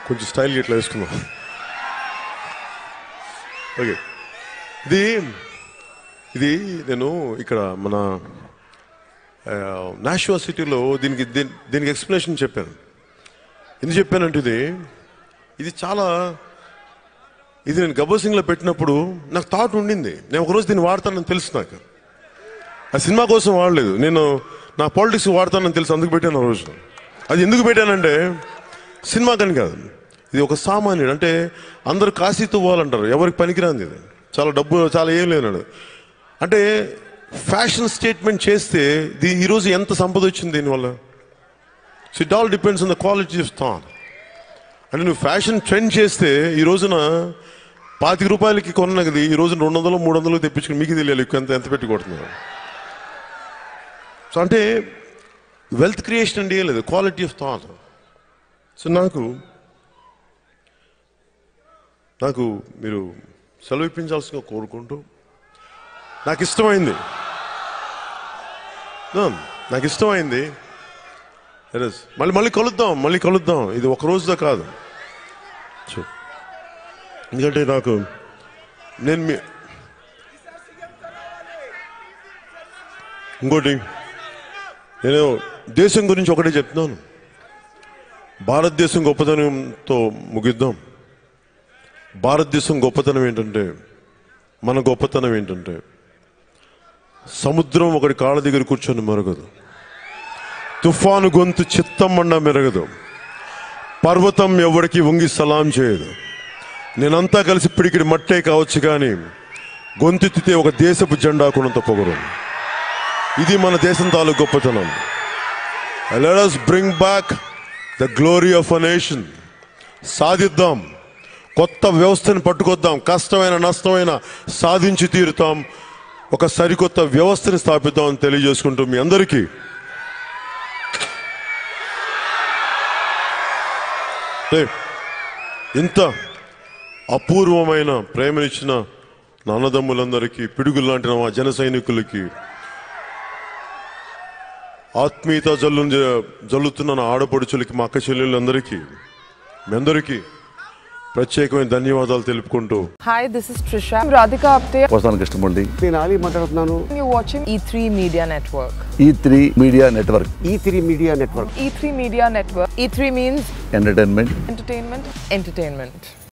కొంచెం స్టైల్గా ఇట్లా వేసుకుందాం ఓకే ఇది ఇది నేను ఇక్కడ మన నాషువా సిటీలో దీనికి దీని- దీనికి ఎక్స్ప్లెనేషన్ చెప్పాను ఎందుకు చెప్పానంటే ఇది ఇది చాలా ఇది నేను గబ్బర్ సింగ్లో పెట్టినప్పుడు నాకు థాట్ ఉండింది నేను ఒకరోజు దీన్ని వాడతానని తెలుసు నాకు ఆ సినిమా కోసం వాడలేదు నేను నా పాలిటిక్స్ వాడతానని తెలుసు అందుకు పెట్టాను ఆ రోజు అది ఎందుకు పెట్టానంటే సినిమా కానీ కాదు ఇది ఒక సామాన్యుడు అంటే అందరు కాశీతో పోవాలంటారు ఎవరికి పనికిరాంది ఇది చాలా డబ్బు చాలా ఏం లేనాడు అంటే ఫ్యాషన్ స్టేట్మెంట్ చేస్తే దీ ఈరోజు ఎంత సంపద వచ్చింది దీనివల్ల so it all depends on the quality of thought అంటే నువ్వు ఫ్యాషన్ ట్రెండ్ చేస్తే ఈ రోజున పాతిక రూపాయలకి కొన్నది ఈ రోజున రెండు వందలు మూడు వందలు తెప్పించుకుని మీకు తెలియాలి ఎక్కువ ఎంత ఎంత పెట్టి కొడుతున్నారు సో అంటే వెల్త్ క్రియేషన్ అంటే ఏం లేదు క్వాలిటీ ఆఫ్ థాట్ సో నాకు నాకు మీరు సెలవు ఇప్పించాల్సిందిగా కోరుకుంటూ నాకు ఇష్టమైంది No, నాకు ఇష్టమైంది Yes. మళ్ళీ మళ్ళీ కలుద్దాం మళ్ళీ కలుద్దాం ఇది ఒక రోజుతో కాదు చూ. ఎందుకంటే నాకు నేను మీ ఇంకోటి నేను దేశం గురించి ఒకటే చెప్తున్నాను భారతదేశం గొప్పతనంతో ముగిద్దాం భారతదేశం గొప్పతనం ఏంటంటే మన గొప్పతనం ఏంటంటే సముద్రం ఒకటి కాళ్ళ దగ్గర కూర్చొని మెరగదు తుఫాను గొంతు చిత్తమన్న మెరగదు పర్వతం ఎవరికి వంగి సలాం చేయదు నేనంతా కలిసి పిడికిడి మట్టే కావచ్చు కానీ గొంతెత్తితే ఒక దేశపు జెండా కొనంత పొగరు ఇది మన దేశం తాలూకు గొప్పతనం let us bring back the glory of a nation సాధిద్దాం కొత్త వ్యవస్థను పట్టుకొద్దాం కష్టమైన నష్టమైన సాధించి తీరుతాం ఒక సరికొత్త వ్యవస్థని స్థాపిద్దాం అని తెలియజేసుకుంటూ మీ అందరికీ ఏ, ఇంత అపూర్వమైన ప్రేమనిచ్చిన నా అన్నదమ్ములందరికీ పిడుగులు లాంటి మా జన సైనికులకి ఆత్మీయత జల్లు జల్లుతున్న నా ఆడపడుచులకి మా అక్క చెల్లెళ్ళందరికీ మీ అందరికీ ప్రత్యేకమైన ధన్యవాదాలు తెలుపుకుంటూ Hi, this is Trisha. I'm Radhika Apte. వస్తాను కృష్ణమూర్తి నేను ఆలీ మాట్లాడుతున్నాను You're watching E3 Media Network. E three media network E three media network E3 Media Network. E3 means entertainment entertainment, entertainment.